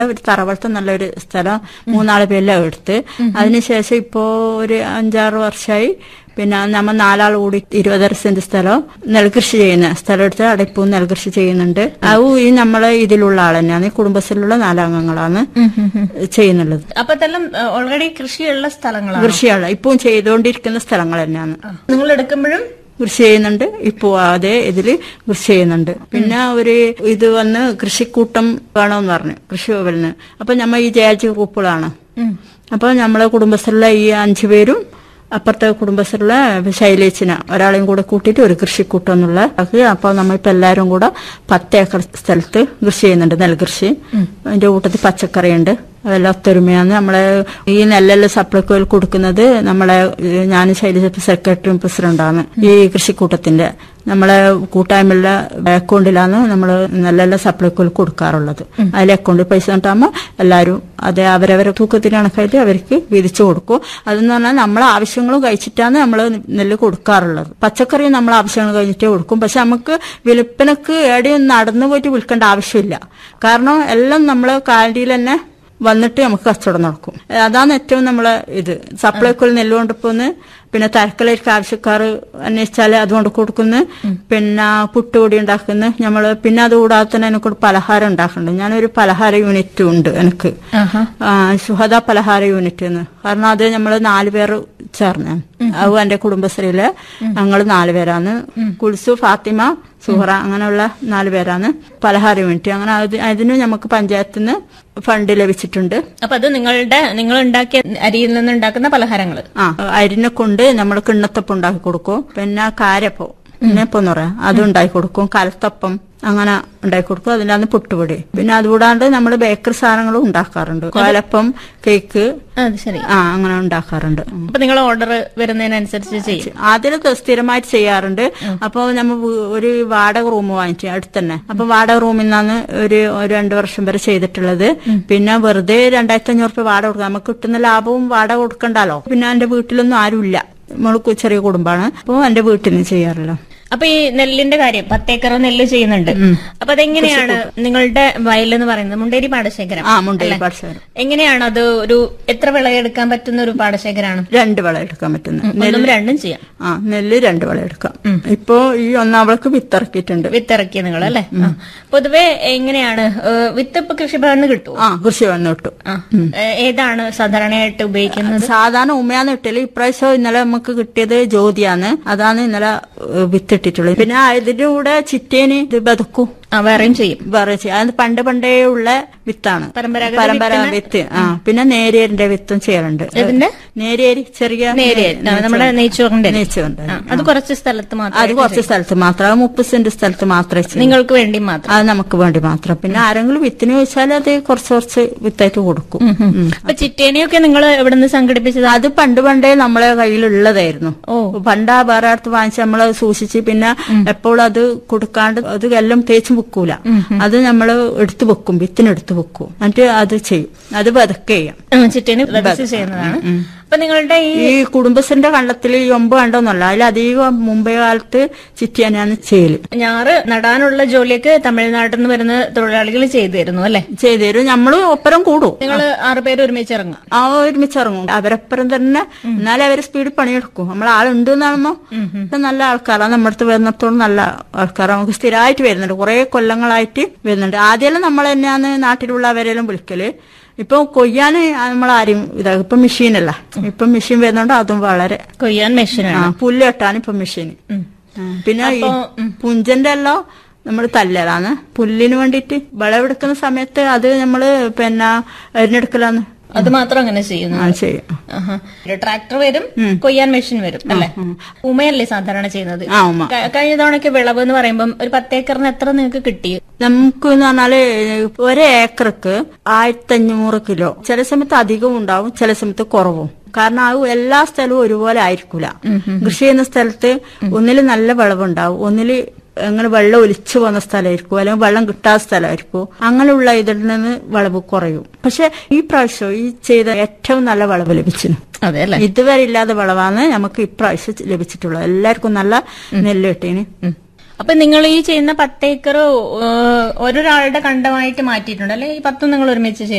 ഒരു തറവളത്തെ നല്ലൊരു സ്ഥലം മൂന്നാല് പേരെല്ലാം എടുത്ത് അതിനുശേഷം ഇപ്പോ ഒരു അഞ്ചാറ് വർഷമായി പിന്നെ നമ്മ നാലാൾ കൂടി ഇരുപതര സെന്റ് സ്ഥലം നെൽകൃഷി ചെയ്യുന്ന സ്ഥലം എടുത്ത് അവിടെ ഇപ്പോൾ നെൽകൃഷി ചെയ്യുന്നുണ്ട് അത് ഈ നമ്മളെ ഇതിലുള്ള ആൾ തന്നെയാണ് ഈ കുടുംബശ്രീയിലുള്ള നാലംഗങ്ങളാണ് ചെയ്യുന്നുള്ളത് അപ്പൊ ഇതെല്ലാം ഓൾറെഡി കൃഷിയുള്ള സ്ഥലങ്ങളാണ് കൃഷിയാണ് ഇപ്പം ചെയ്തുകൊണ്ടിരിക്കുന്ന സ്ഥലങ്ങൾ തന്നെയാണ് നിങ്ങൾ എടുക്കുമ്പോഴും കൃഷി ചെയ്യുന്നുണ്ട് ഇപ്പോ അതേ ഇതില് കൃഷി ചെയ്യുന്നുണ്ട് പിന്നെ ഒരു ഇത് വന്ന് കൃഷിക്കൂട്ടം വേണമെന്ന് പറഞ്ഞു കൃഷി ഭവനിന് അപ്പൊ നമ്മ ഈ ജയാജി ഗ്രൂപ്പുകളാണ് അപ്പൊ നമ്മളെ കുടുംബശ്രീയിലെ ഈ അഞ്ചു പേരും അപ്പുറത്തെ കുടുംബശ്രീയിലെ ശൈലേച്ചിന ഒരാളെയും കൂടെ കൂട്ടിയിട്ട് ഒരു കൃഷിക്കൂട്ടം എന്നുള്ള ആക്കി. അപ്പൊ നമ്മളിപ്പോ എല്ലാരും കൂടെ പത്ത് ഏക്കർ സ്ഥലത്ത് കൃഷി ചെയ്യുന്നുണ്ട് നെൽകൃഷി അതിന്റെ കൂട്ടത്തിൽ പച്ചക്കറിയുണ്ട് അതെല്ലാം ഒത്തൊരുമയാണ് നമ്മളെ ഈ നെല്ലെല്ലാം സപ്ലൈകോയിൽ കൊടുക്കുന്നത് നമ്മളെ ഏഹ്, ഞാൻ ശൈലജ സെക്രട്ടറിയും പ്രസിഡന്റാണ് ഈ കൃഷിക്കൂട്ടത്തിന്റെ നമ്മളെ കൂട്ടായ്മയിലെ അക്കൗണ്ടിലാണ് നമ്മൾ നെല്ലെല്ലാം സപ്ലൈകോയിൽ കൊടുക്കാറുള്ളത് അതിലെ അക്കൗണ്ടിൽ പൈസ കിട്ടാകുമ്പോൾ എല്ലാവരും അത് അവരവരെ തൂക്കത്തിന് കണക്കായിട്ട് അവർക്ക് വീതിച്ചു കൊടുക്കും അതെന്ന് പറഞ്ഞാൽ നമ്മളെ ആവശ്യങ്ങളും കഴിച്ചിട്ടാണ് നമ്മൾ നെല്ല് കൊടുക്കാറുള്ളത് പച്ചക്കറി നമ്മൾ ആവശ്യങ്ങൾ കഴിഞ്ഞിട്ടേ കൊടുക്കും പക്ഷെ നമുക്ക് വിൽപ്പനക്ക് എവിടെയും നടന്നു പോയിട്ട് വിൽക്കേണ്ട ആവശ്യമില്ല കാരണം എല്ലാം നമ്മൾ കാലിയിൽ തന്നെ വന്നിട്ട് നമുക്ക് കച്ചവടം നടക്കും അതാണ് ഏറ്റവും നമ്മളെ ഇത് സപ്ലൈക്കോയിൽ നെല്ല് കൊണ്ടുപോന്ന് പിന്നെ തരക്കലേക്ക് ആവശ്യക്കാർ അന്വേഷിച്ചാൽ അതുകൊണ്ട് കൊടുക്കുന്നു പിന്നെ പുട്ടുപൊടി ഉണ്ടാക്കുന്നു നമ്മള് പിന്നെ അത് കൂടാതെ തന്നെ എനിക്കൊരു പലഹാരം ഉണ്ടാക്കുന്നുണ്ട് ഞാനൊരു പലഹാര യൂണിറ്റ് ഉണ്ട് എനിക്ക് ആ, സുഹദ പലഹാര യൂണിറ്റ് എന്ന് കാരണം അത് നമ്മൾ നാല് പേർ ചേർന്ന് അത് എന്റെ കുടുംബശ്രീയില് ഞങ്ങൾ നാല് പേരാണ് കുൽസു ഫാത്തിമ സുഹറ അങ്ങനെയുള്ള നാല് പേരാണ് പലഹാര യൂണിറ്റ് അങ്ങനെ അത് അതിന് നമുക്ക് പഞ്ചായത്തിൽ നിന്ന് ഫണ്ട് ലഭിച്ചിട്ടുണ്ട് അപ്പൊ അത് നിങ്ങളുടെ നിങ്ങൾ ഉണ്ടാക്കിയ അരിയിൽ നിന്ന് ഉണ്ടാക്കുന്ന പലഹാരങ്ങൾ ആ അരിനെ കൊണ്ട് നമ്മൾ കിണ്ണത്തപ്പം ഉണ്ടാക്കി കൊടുക്കും പിന്നെ കാരപ്പം ഉണ്ണിയപ്പം എന്ന് പറയാം അത് ഉണ്ടാക്കി കൊടുക്കും കലത്തപ്പം അങ്ങനെ ഉണ്ടാക്കി കൊടുക്കും അതിലാണ് പുട്ടുപൊടി പിന്നെ അതുകൂടാണ്ട് നമ്മൾ ബേക്കറി സാധനങ്ങളും ഉണ്ടാക്കാറുണ്ട് കോലപ്പം കേക്ക് അത് ശരി ആ അങ്ങനെ ഉണ്ടാക്കാറുണ്ട് ഉം. അപ്പൊ നിങ്ങൾ ഓർഡർ വരുന്നതിനനുസരിച്ച് ചെയ്യും ആദ്യം സ്ഥിരമായിട്ട് ചെയ്യാറുണ്ട് അപ്പോൾ നമ്മൾ ഒരു വാടക റൂം വാങ്ങിച്ചു അടുത്ത് തന്നെ അപ്പൊ വാടക റൂമിൽ നിന്നാണ് ഒരു ഒരു രണ്ടു വർഷം വരെ ചെയ്തിട്ടുള്ളത് പിന്നെ വെറുതെ രണ്ടായിരത്തി അഞ്ഞൂറ് രൂപ വാടക കൊടുക്കാം നമുക്ക് കിട്ടുന്ന ലാഭവും വാടക കൊടുക്കണ്ടല്ലോ പിന്നെ എന്റെ വീട്ടിലൊന്നും ആരുമില്ല നമ്മൾക്ക് ചെറിയ കുടുംബമാണ് അപ്പോൾ എന്റെ വീട്ടിൽ നിന്ന് ചെയ്യാറില്ല അപ്പൊ ഈ നെല്ലിന്റെ കാര്യം പത്തേക്കർ നെല്ല് ചെയ്യുന്നുണ്ട് അപ്പൊ അതെങ്ങനെയാണ് നിങ്ങളുടെ വയലെന്ന് പറയുന്നത് മുണ്ടേരി പാടശേഖരം ആ മുണ്ടേരി പാടശേഖരം എങ്ങനെയാണ് അത് ഒരു എത്ര വിളയെടുക്കാൻ പറ്റുന്ന ഒരു പാടശേഖരമാണ് രണ്ട് വള എടുക്കാൻ പറ്റുന്നു ഒന്നും രണ്ടും ചെയ്യാം ആ നെല്ല് രണ്ട് വള എടുക്കാം ഇപ്പോ ഈ ഒന്നാവളക്ക് വിത്തിറക്കിയിട്ടുണ്ട് വിത്തിറക്കിയ നിങ്ങൾ അല്ലെ പൊതുവെ എങ്ങനെയാണ് ഏഹ്, വിത്ത് ഇപ്പൊ കൃഷിഭവനിന്ന് കിട്ടുമോ ആ കൃഷി വന്നു ഇട്ടു ആ. ഏഹ്, ഏതാണ് സാധാരണയായിട്ട് ഉപയോഗിക്കുന്നത് സാധാരണ ഉമ്മയാന്ന് ഇട്ടല് ഇപ്രാവശ്യം ഇന്നലെ നമുക്ക് കിട്ടിയത് ജ്യോതിയാണ് അതാണ് ഇന്നലെ ഏഹ്, വിത്തിട്ടിട്ടുള്ളത് പിന്നെ ഇതിന്റെ കൂടെ ചിറ്റേന് ഇത് ബതുക്കും ആ വേറെയും ചെയ്യും വേറെ ചെയ്യും അത് പണ്ട് പണ്ടേ ഉള്ള വിത്താണ് പരമ്പരാഗത പരമ്പര വിത്ത് ആ പിന്നെ നേരിയരിന്റെ വിത്തും ചെയ്യലുണ്ട് ഇതിന്റെ നേരിയരി ചെറിയ നേരെ നമ്മുടെ നെയ്ച്ചോറിന്റെ അരി. നെയ്ച്ചുണ്ട് ആ, അത് കുറച്ച് സ്ഥലത്ത് മാത്രം അത് കുറച്ച് സ്ഥലത്ത് മാത്രം അത് മുപ്പത് സെന്റ് സ്ഥലത്ത് മാത്രമേ ചെയ്യൂ നിങ്ങൾക്ക് വേണ്ടി മാത്രം അത് നമുക്ക് വേണ്ടി മാത്രം പിന്നെ ആരെങ്കിലും വിത്തിന് ചോദിച്ചാൽ അത് കുറച്ച് കുറച്ച് വിത്തായിട്ട് കൊടുക്കും ഉം. അപ്പൊ ചിറ്റേനെയൊക്കെ നിങ്ങൾ എവിടെ നിന്ന് സംഘടിപ്പിച്ചത് അത് പണ്ട് പണ്ടേ നമ്മളെ കയ്യിലുള്ളതായിരുന്നു ഓ. പണ്ട് ആ വേറെ അടുത്ത് വാങ്ങിച്ച് നമ്മൾ സൂക്ഷിച്ച് പിന്നെ എപ്പോഴും അത് കൊടുക്കാണ്ട് അത് എല്ലാം തേച്ച് വെക്കൂല അത് നമ്മൾ എടുത്തു വെക്കും വിത്തിന് എടുത്തു വെക്കും എന്നിട്ട് അത് ചെയ്യും അത് വതക്കെ ചെയ്യാം ആ, ചിറ്റേനെ വിതച്ച് ചെയ്യുന്നതാണ് അപ്പൊ നിങ്ങളുടെ ഈ ഈ കുടുംബശ്രീന്റെ കണ്ടത്തിൽ ഈ ഒമ്പ് കണ്ടോന്നല്ല അതിലധികം മുമ്പേ കാലത്ത് ചിറ്റിയാനാണ് ചെയ്യല് ഞാറ് നടാനുള്ള ജോലിയൊക്കെ തമിഴ്നാട്ടിൽ നിന്ന് വരുന്ന തൊഴിലാളികൾ ചെയ്തു തരുന്നു അല്ലെ ചെയ്തു തരും നമ്മള് ഒപ്പരം കൂടും നിങ്ങൾ ആറുപേര് ഒരുമിച്ച് ഇറങ്ങും ആ ഒരുമിച്ച് ഇറങ്ങും അവരപ്പുറം തന്നെ എന്നാലും അവര് സ്പീഡിൽ പണിയെടുക്കും നമ്മൾ ആളുണ്ട് എന്നാകുമ്പോ നല്ല ആൾക്കാരാണ് നമ്മുടെ അടുത്ത് വരുന്നിടത്തോളം നല്ല ആൾക്കാരാണ് നമുക്ക് സ്ഥിരമായിട്ട് വരുന്നുണ്ട് കുറെ കൊല്ലങ്ങളായിട്ട് വരുന്നുണ്ട് ആദ്യം നമ്മൾ തന്നെയാണ് നാട്ടിലുള്ളവരെല്ലാം വിളിക്കല് ഇപ്പൊ കൊയ്യാന് നമ്മൾ ആരും ഇതാ ഇപ്പൊ മെഷീനല്ല ഇപ്പൊ മെഷീൻ വരുന്നോണ്ട് അതും വളരെ കൊയ്യാൻ മെഷീനാണ് ആ പുല്ല് കെട്ടാൻ ഇപ്പൊ മെഷീന് ആ, പിന്നെ ഈ പുഞ്ചന്റെ എല്ലാം നമ്മൾ തല്ലലാണ് പുല്ലിന് വേണ്ടിയിട്ട് വിളവെടുക്കുന്ന സമയത്ത് അത് നമ്മള് പിന്നെ അരിഞ്ഞെടുക്കലാന്ന് അത് മാത്രം അങ്ങനെ ചെയ്യുന്നു ആ ചെയ്യും ആഹാ. ഒരു ട്രാക്ടർ വരും കൊയ്യാൻ മെഷീൻ വരും അല്ലെ ഉമയല്ലേ സാധാരണ ചെയ്യുന്നത് ആ ഉമ്മ ക- കഴിഞ്ഞ തവണയ്ക്ക് വിളവ് എന്ന് പറയുമ്പോൾ ഒരു പത്തേക്കറിന് എത്ര നിങ്ങൾക്ക് കിട്ടി നമുക്ക് എന്ന് പറഞ്ഞാല് ഒരു ഏക്കർക്ക് ആയിരത്തി അഞ്ഞൂറ് കിലോ ചില സമയത്ത് അധികവും ഉണ്ടാവും ചില സമയത്ത് കുറവും കാരണം അത് എല്ലാ സ്ഥലവും ഒരുപോലെ ആയിരിക്കൂല കൃഷി ചെയ്യുന്ന സ്ഥലത്ത് ഒന്നില് നല്ല വിളവുണ്ടാവും ഒന്നില് അങ്ങനെ വെള്ളം ഒലിച്ചു പോകുന്ന സ്ഥലമായിരിക്കും അല്ലെങ്കിൽ വെള്ളം കിട്ടാത്ത സ്ഥലമായിരിക്കും അങ്ങനെയുള്ള ഇതിൽ നിന്ന് വിളവ് കുറയും പക്ഷെ ഈ പ്രാവശ്യം ഈ ചെയ്ത ഏറ്റവും നല്ല വിളവ് ലഭിച്ചിരുന്നു അതെ അല്ലെ ഇതുവരെ ഇല്ലാത്ത വിളവാണ് നമുക്ക് ഇപ്രാവശ്യം ലഭിച്ചിട്ടുള്ളത് എല്ലാവർക്കും നല്ല നെല്ല് കിട്ടീന് അപ്പൊ നിങ്ങൾ ഈ ചെയ്യുന്ന പത്തേക്കർ ഒരാളുടെ കണ്ടമായിട്ട് മാറ്റിയിട്ടുണ്ട് അല്ലെ ഈ പത്തും നിങ്ങൾ ഒരുമിച്ച്